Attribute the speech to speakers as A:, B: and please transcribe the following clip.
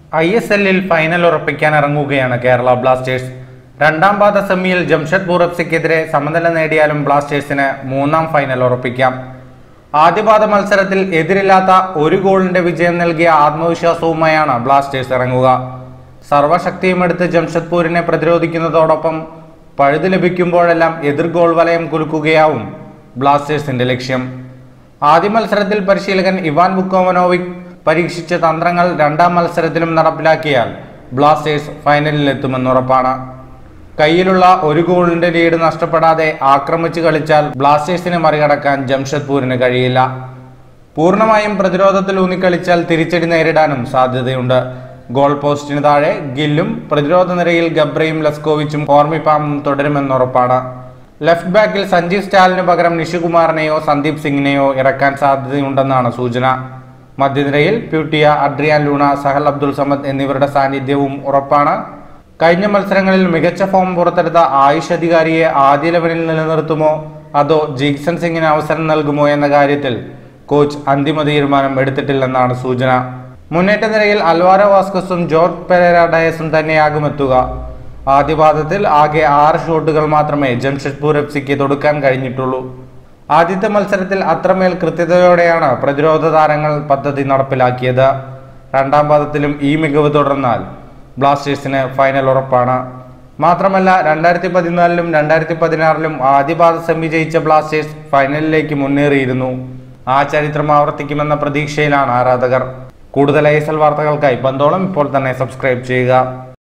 A: I S എല്ലിൽ final ഉറപ്പിക്കാൻ ഇറങ്ങുകയാണ് കേരള ബ്ലാസ്റ്റേഴ്സ് രണ്ടാം പാദ സെമിയിൽ ജംഷഡ്പൂർ എഫ് സിക്കെതിരെ സമനില നേടിയാലും ബ്ലാസ്റ്റേഴ്സിന് മൂന്നാം ഫൈനൽ ഉറപ്പിക്കാം ആദ്യപാദ മത്സരത്തിൽ എതിരില്ലാത്ത ഒരു ഗോളിന്റെ വിജയം നൽകിയ ആത്മവിശ്വാസവുമായാണ് ബ്ലാസ്റ്റേഴ്സ് ഇറങ്ങുക സർവശക്തിയും എടുത്ത് ജംഷഡ്പൂരിനെ പ്രതിരോധിക്കുന്നതോടൊപ്പം പഴുത് ലഭിക്കുമ്പോഴെല്ലാം എതിർ ഗോൾ വലയം കുലുക്കുകയാവും ബ്ലാസ്റ്റേഴ്സിന്റെ ലക്ഷ്യം ആദ്യ മത്സരത്തിൽ പരിശീലകൻ ഇവാൻ ബുക്കോമനോവിക് പരീക്ഷിച്ച തന്ത്രങ്ങൾ രണ്ടാം മത്സരത്തിലും നടപ്പിലാക്കിയാൽ ബ്ലാസ്റ്റേഴ്സ് ഫൈനലിൽ എത്തുമെന്നുറപ്പാണ് കയ്യിലുള്ള ഒരു ഗോളിന്റെ ലീഡ് നഷ്ടപ്പെടാതെ ആക്രമിച്ച് കളിച്ചാൽ ബ്ലാസ്റ്റേഴ്സിനെ മറികടക്കാൻ ജംഷഡ്പൂരിന് കഴിയില്ല പൂർണ്ണമായും പ്രതിരോധത്തിൽ ഊന്നിക്കളിച്ചാൽ തിരിച്ചടി നേരിടാനും സാധ്യതയുണ്ട് ഗോൾ പോസ്റ്റിന് താഴെ ഗില്ലും പ്രതിരോധ നിരയിൽ ഗബ്രയും ലസ്കോവിച്ചും ഓർമിപ്പാമും തുടരുമെന്നുറപ്പാണ് ലെഫ്റ്റ് ബാക്കിൽ സഞ്ജീവ് സ്റ്റാലിന് പകരം നിഷുകുമാറിനെയോ സന്ദീപ് സിംഗിനെയോ ഇറക്കാൻ സാധ്യതയുണ്ടെന്നാണ് സൂചന മധ്യനിരയിൽ പ്യൂട്ടിയ അഡ്രിയാൻ ലൂണ സഹൽ അബ്ദുൾ സമദ് എന്നിവരുടെ സാന്നിധ്യവും ഉറപ്പാണ് കഴിഞ്ഞ മത്സരങ്ങളിൽ മികച്ച ഫോം പുറത്തെടുത്ത ആയുഷ് അധികാരിയെ ആദ്യ ലെവലിൽ നിലനിർത്തുമോ അതോ ജീക്സൺ സിംഗിന് അവസരം നൽകുമോ എന്ന കാര്യത്തിൽ കോച്ച് അന്തിമ തീരുമാനം എടുത്തിട്ടില്ലെന്നാണ് സൂചന മുന്നേറ്റ നിരയിൽ അൽവാരോ വാസ്കസും ജോർജ് പെരേര ഡയസും തന്നെയാകും എത്തുക ആദ്യപാദത്തിൽ ആകെ ആറ് ഷോട്ടുകൾ മാത്രമേ ജംഷഡ്പൂർ എഫ് സിക്ക് തൊടുക്കാൻ കഴിഞ്ഞിട്ടുള്ളൂ ആദ്യത്തെ മത്സരത്തിൽ അത്രമേൽ കൃത്യതയോടെയാണ് പ്രതിരോധ താരങ്ങൾ പദ്ധതി നടപ്പിലാക്കിയത് രണ്ടാം പാദത്തിലും ഈ മികവ് തുടർന്നാൽ ബ്ലാസ്റ്റേഴ്സിന് ഫൈനൽ ഉറപ്പാണ് മാത്രമല്ല രണ്ടായിരത്തി പതിനാലിലും രണ്ടായിരത്തി പതിനാറിലും ആദ്യപാദ സെമി ജയിച്ച ബ്ലാസ്റ്റേഴ്സ് ഫൈനലിലേക്ക് മുന്നേറിയിരുന്നു ആ ചരിത്രം ആവർത്തിക്കുമെന്ന പ്രതീക്ഷയിലാണ് ആരാധകർ കൂടുതൽ ഐ എസ് എൽ വാർത്തകൾക്കായി പന്തോളം ഇപ്പോൾ തന്നെ സബ്സ്ക്രൈബ് ചെയ്യുക